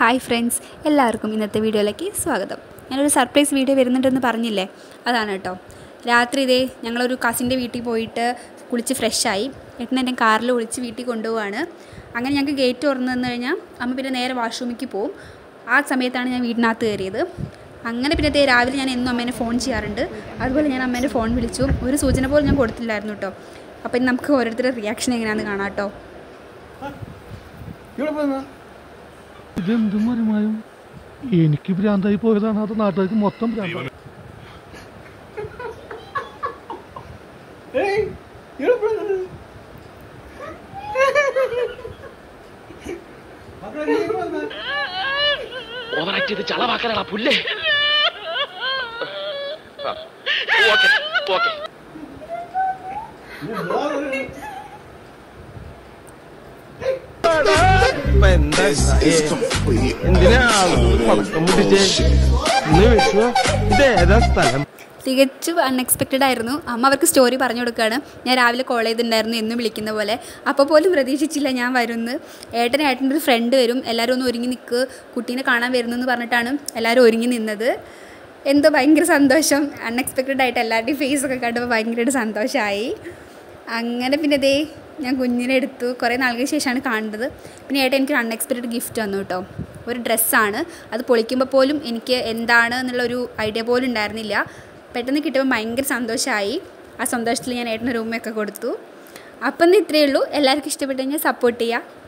hi friends എല്ലാവർക്കും ഇന്നത്തെ വീഡിയോയിലേക്ക് സ്വാഗതം ഞാനൊരു സർപ്രൈസ് വീഡിയോ വരുന്നുണ്ടെന്ന് പറഞ്ഞില്ലേ അതാണ് കേട്ടോ രാത്രി ഇതേ ഞങ്ങളൊരു കസിൻ്റെ വീട്ടിൽ പോയിട്ട് കുളിച്ച് ഫ്രഷായി ഏട്ടൻ എന്നെ കാറിൽ വിളിച്ച് വീട്ടിൽ കൊണ്ടുപോവാണ് അങ്ങനെ ഞങ്ങൾക്ക് ഗേറ്റ് തുറന്നു തന്നു കഴിഞ്ഞാൽ അമ്മ പിന്നെ നേരെ വാഷ്റൂമിലേക്ക് പോവും ആ സമയത്താണ് ഞാൻ വീടിനകത്ത് കയറിയത് അങ്ങനെ പിന്നെ ദേ രാവിലെ ഞാൻ എന്നും അമ്മേനെ ഫോൺ ചെയ്യാറുണ്ട് അതുപോലെ ഞാൻ അമ്മേനെ ഫോൺ വിളിച്ചു ഒരു സൂചന പോലും ഞാൻ കൊടുത്തില്ലായിരുന്നു കേട്ടോ അപ്പം ഇനി നമുക്ക് ഓരോരുത്തരുടെ റിയാക്ഷൻ എങ്ങനെയാണെന്ന് കാണാം കേട്ടോ ഇവിടെ പോയെന്നാ ഇതെന്തും മറിമായും എനിക്ക് ഭ്രാന്തായി പോയതാണ് അത് നാട്ടുകാർക്ക് മൊത്തം ഭ്രാന്തായി ഏയ് ഇവിടെ പോയെന്നാ മക്കളെ നീ ഇവിടെ വന്നാ ഓവറാക്ട് ചെയ്ത് ചളവാക്കാനാണ് പുല്ലേ ഓക്കെ ഓക്കെ നീ ബോറ് എന്തിനാ പടക്കം പൊട്ടിച്ചേ ഇന്ന് വിഷു ഇത് ഏതാ സ്ഥലം തികച്ചും അൺഎക്സ്പെക്റ്റഡ് ആയിരുന്നു അമ്മ അവർക്ക് സ്റ്റോറി പറഞ്ഞു കൊടുക്കുകയാണ് ഞാൻ രാവിലെ കോൾ ചെയ്തിട്ടുണ്ടായിരുന്നു എന്നും വിളിക്കുന്ന പോലെ അപ്പോൾ പോലും പ്രതീക്ഷിച്ചില്ല ഞാൻ വരുമെന്ന് ഏട്ടൻ ഏട്ടൻ്റെ ഒരു ഫ്രണ്ട് വരും എല്ലാവരും ഒന്ന് ഒരുങ്ങി നിൽക്ക് കുട്ടീനെ കാണാൻ വരുന്നു എന്ന് പറഞ്ഞിട്ടാണ് എല്ലാവരും ഒരുങ്ങി നിന്നത് എന്തോ ഭയങ്കര സന്തോഷം അൺഎക്സ്പെക്റ്റഡ് ആയിട്ട് എല്ലാവരുടെയും ഫേസ് ഒക്കെ കണ്ടപ്പോൾ ഭയങ്കരമായിട്ട് സന്തോഷമായി അങ്ങനെ പിന്നെ ദേ ഞാൻ കുഞ്ഞിനെ എടുത്തു കുറേ നാളുകൾക്ക് ശേഷമാണ് കാണുന്നത് പിന്നെ ഏട്ടൻ എനിക്ക് അൺഎക്സ്പെക്റ്റഡ് ഗിഫ്റ്റ് തന്നു കേട്ടോ ഒരു ഡ്രസ്സാണ് അത് പൊളിക്കുമ്പോൾ പോലും എനിക്ക് എന്താണ് എന്നുള്ളൊരു ഐഡിയ പോലും ഉണ്ടായിരുന്നില്ല പെട്ടെന്ന് കിട്ടുമ്പോൾ ഭയങ്കര സന്തോഷമായി ആ സന്തോഷത്തിൽ ഞാൻ ഏട്ടൻ്റെ റൂമൊക്കെ കൊടുത്തു അപ്പം ഇന്ന് ഇത്രയേ ഉള്ളൂ എല്ലാവർക്കും ഇഷ്ടപ്പെട്ടു കഴിഞ്ഞാൽ സപ്പോർട്ട് ചെയ്യുക